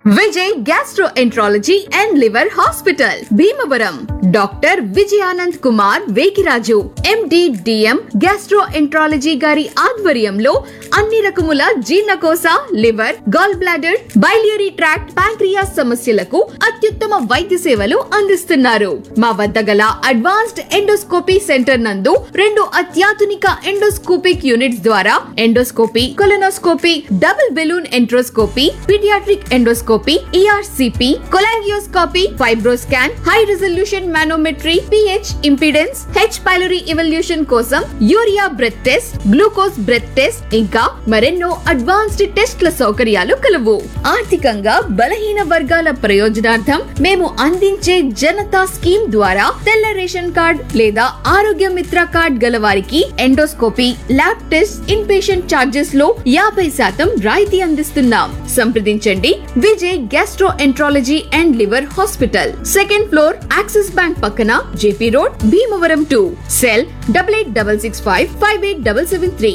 Vijay gastroenterology and liver hospital Bhimavaram doctor Vijayanand Kumar Vegiraju MD DM gastroenterology గారి ఆధ్వర్యంలో అన్ని రకముల జీర్ణకోశ liver gall bladder biliary tract pancreas సమస్యలకు అత్యుత్తమ వైద్య సేవలు అందిస్తున్నారు మా వద్ద గల అడ్వాన్స్డ్ ఎండోస్కోపీ సెంటర్ నందు రెండు అత్యాధునిక ఎండోస్కోపిక్ యూనిట్స్ ద్వారా endoscopy colonoscopy double balloon enteroscopy paediatric endoscopy ERCP cholangioscopy fibroscan high resolution manometry pH impedance H pylori evaluation కోసం urea breath test glucose breath test ఇంకా మరెన్నో అడ్వాన్స్డ్ టెస్ట్ల సౌకర్యాలు కలవు ఆర్థికంగా బలహీన వర్గాల ప్రయోజనార్థం మేము అందించే జనతా స్కీమ్ ద్వారా తెల్ల రేషన్ కార్డ్ లేదా ఆరోగ్య మిత్ర కార్డ్ గల వారికి endoscopy lab test in patient charges లో యాభై శాతం రాయితీ అందిస్తున్నాం సంప్రదించండి Vijay gastroenterology and liver hospital second floor Axis bank పక్కన JP road Bhimavaram two cell double eight double six five five eight double seven three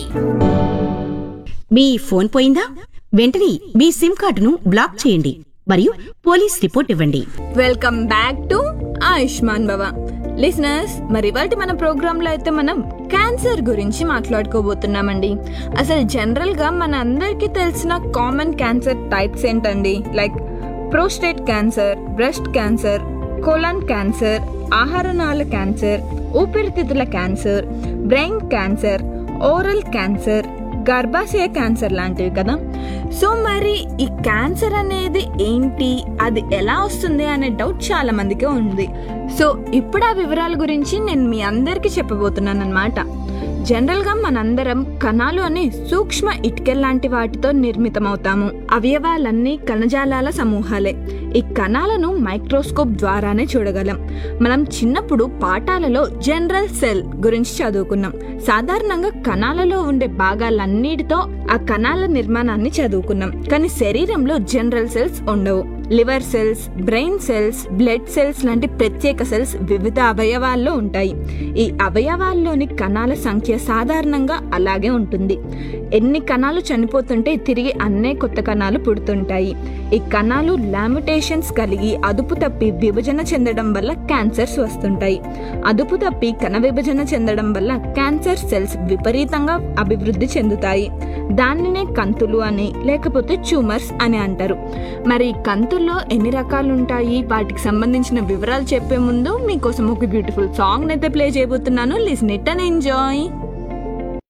మీ ఫోన్ పోయిందా వెంటనే మీ సిమ్ కార్డును బ్లాక్ చేయండి మరియు పోలీస్ రిపోర్ట్ ఇవ్వండి welcome back to Ayushman Bhava listeners మరి ఇవాళ మన ప్రోగ్రాంలో అయితే మనం క్యాన్సర్ గురించి మాట్లాడుకోబోతున్నామండి అసలు జనరల్గా మన అందరికీ తెలిసిన కామన్ క్యాన్సర్ టైప్స్ ఏంటండి like prostate cancer breast cancer colon cancer ఆహారనాళ క్యాన్సర్ ఊపిరితిత్తుల cancer brain cancer oral cancer గర్భాశయ క్యాన్సర్ లాంటివి కదా సో మరి ఈ క్యాన్సర్ అనేది ఏంటి అది ఎలా వస్తుంది అనే డౌట్ చాలా మందికి ఉంది సో ఇప్పుడు ఆ వివరాల గురించి నేను మీ అందరికీ చెప్పబోతున్నాను అనమాట జనరల్గా మనందరం కణాలు అనే సూక్ష్మ ఇటుకల్ లాంటి వాటితో నిర్మితమవుతాము అవయవాలన్నీ కణజాలాల సమూహాలే ఈ కణాలను మైక్రోస్కోప్ ద్వారానే చూడగలం మనం చిన్నప్పుడు పాఠాలలో జనరల్ సెల్ గురించి చదువుకున్నాం సాధారణంగా కణాలలో ఉండే భాగాలన్నిటితో ఆ కణాల నిర్మాణాన్ని చదువుకున్నాం కానీ శరీరంలో జనరల్ సెల్స్ ఉండవు liver cells brain cells blood cells లాంటి ప్రత్యేక సెల్స్ వివిధ అవయవాల్లో ఉంటాయి ఈ అవయవాల్లోని కణాల సంఖ్య సాధారణంగా అలాగే ఉంటుంది ఎన్ని కణాలు చనిపోతుంటే తిరిగి అన్నే కొత్త కణాలు పుడుతుంటాయి ఈ కణాలు లామిటేషన్స్ కలిగి అదుపు తప్పి విభజన చెందడం వల్ల క్యాన్సర్స్ వస్తుంటాయి అదుపు తప్పి కణ విభజన చెందడం వల్ల క్యాన్సర్ సెల్స్ విపరీతంగా అభివృద్ధి చెందుతాయి దానినే కంతులు అని లేకపోతే ట్యూమర్స్ అని అంటారు మరి ఈ కంతుల్లో ఎన్ని రకాలు ఉంటాయి వాటికి సంబంధించిన వివరాలు చెప్పే ముందు మీకోసం ఒక బ్యూటిఫుల్ సాంగ్ అయితే ప్లే చేయబోతున్నాను లిసన్ ఇట్ అండ్ ఎంజాయ్